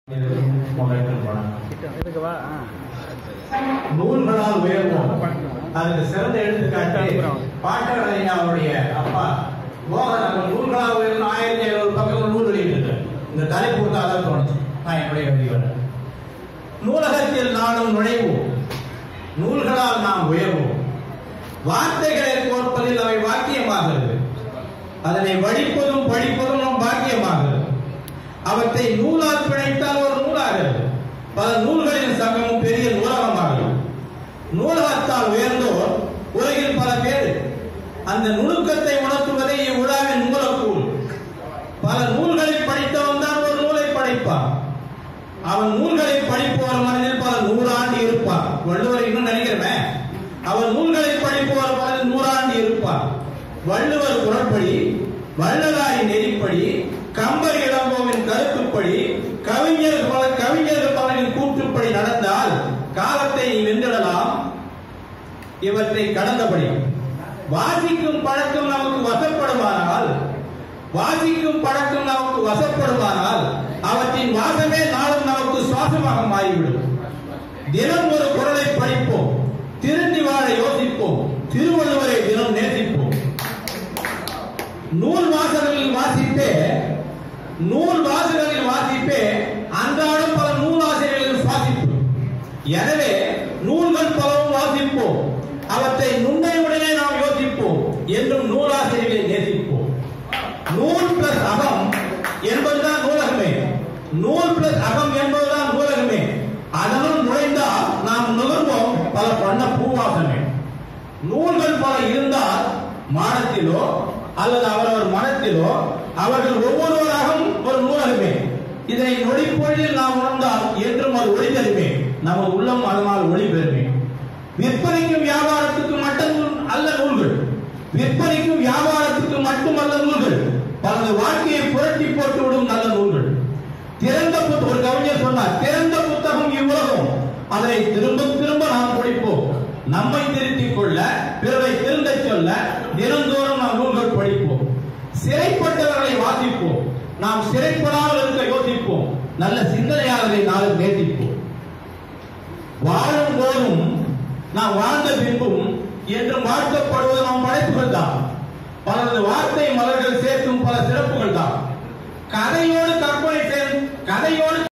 முன்னேற்றம் பண்ணணும் இதுக்குவா நூல்களால் உயர்வோம் அதுக்கு சிறந்த எடுத்துக்காட்டு பாட்டவரையா அவருடைய அப்பா மோகன் அவர் நூல்களால் உயர்ந்த ஆயிரத்தி ஐநூறு பக்கங்கள் நூல் வெளியிட்டிருக்காரு இந்த தலைப்பு வந்து அதான் தோணுச்சு நான் என்னுடைய வெளிவர நூலகத்தில் நானும் நுழைவோம் நூல்களால் நாம் உயர்வோம் வார்த்தைகளை கோர்ப்பதில் அவை வாக்கியமாகிறது அதனை வடிப்பதும் படிப்பதும் நம் பாக்கியமாகிறது அவற்றை நூலால் பிணைத்தால் ஒரு நூலாகிறது பல நூல்களின் சங்கமும் பெரிய நூலகமாகிறது நூலகத்தால் உயர்ந்தோர் உலகில் பல பேர் அந்த நுணுக்கத்தை உணர்த்துவதே இவ்விழாவின் மூலக்கூறு பல நூல்களை படித்தவன் தான் ஒரு நூலை படைப்பான் அவன் நூல்களை படிப்பவர் மனதில் பல நூறாண்டு இருப்பான் வள்ளுவர் இன்னும் நினைக்கிறவன் அவன் நூல்களை படிப்பவர் மனதில் நூறாண்டு இருப்பான் வள்ளுவர் குரற்படி வள்ளலாரி நெறிப்படி கம்பர் இளங்கோவின் கருத்துப்படி கவிஞர் பல கவிஞர்கள் பலரின் கூற்றுப்படி நடந்தால் காலத்தை நீ வென்றிடலாம் இவற்றை கடந்தபடி வாசிக்கும் பழக்கம் நமக்கு வசப்படுமானால் வாசிக்கும் பழக்கம் நமக்கு வசப்படுமானால் அவற்றின் வாசமே நாளும் நமக்கு சுவாசமாக மாறிவிடும் தினம் ஒரு குரலை படிப்போம் திருந்தி வாழ யோசிப்போம் திருவள்ளுவரை தினம் நேசிப்போம் நூல் வாசகங்களில் வாசிப்பே நூல் வாசகங்களில் வாசிப்பே அன்றாடம் பல நூலாசிரியர்களின் சுவாசிப்பு எனவே நூல்கள் பலவும் வாசிப்போம் அவற்றை நுண்ணையுடனே நாம் யோசிப்போம் என்றும் நூலாசிரியர்களை நேசிப்போம் நூல் பிளஸ் அகம் என்பதுதான் நூலகமே நூல் பிளஸ் அகம் என்பதுதான் நூலகமே அதனுள் நுழைந்தால் நாம் நுகர்வோம் பல பண்ண பூவாசமே நூல்கள் பல இருந்தால் மானத்திலோ அல்லது அவரவர் மனத்திலோ அவர்கள் ஒவ்வொருவராகவும் ஒரு நூலகமே இதை நொடிப்பொழுதில் நாம் உணர்ந்தால் என்றும் அது ஒளி தருமே நமது உள்ளம் அதனால் ஒளி பெறுமே விற்பனைக்கும் வியாபாரத்துக்கும் மட்டும் அல்ல நூல்கள் விற்பனைக்கும் வியாபாரத்துக்கு மட்டுமல்ல நூல்கள் பலது வாழ்க்கையை புரட்டி போட்டு விடும் நல்ல நூல்கள் திறந்த புத்த ஒரு கவிஞர் சொன்னார் திறந்த புத்தகம் இவ்வுலகம் அதனை திரும்ப திரும்ப நாம் படிப்போம் நம்மை திருத்திக் கொள்ள பிறரை திருந்த சொல்ல தினந்தோறும் நாம் நூல்கள் படிப்போம் சிறைப்பட்டவர்களை வாசிப்போம் நாம் சிறைப்படாமல் இருக்க யோசிப்போம் நல்ல சிந்தனையாளரை நாளும் நேசிப்போம் வாழும் போதும் நாம் வாழ்ந்த பின்பும் என்றும் வாழ்க்கப்படுவது நம் படைப்புகள் தான் பலரது வார்த்தை மலர்கள் சேர்க்கும் பல சிறப்புகள் தான் கதையோடு கற்பனை சேர்ந்து கதையோடு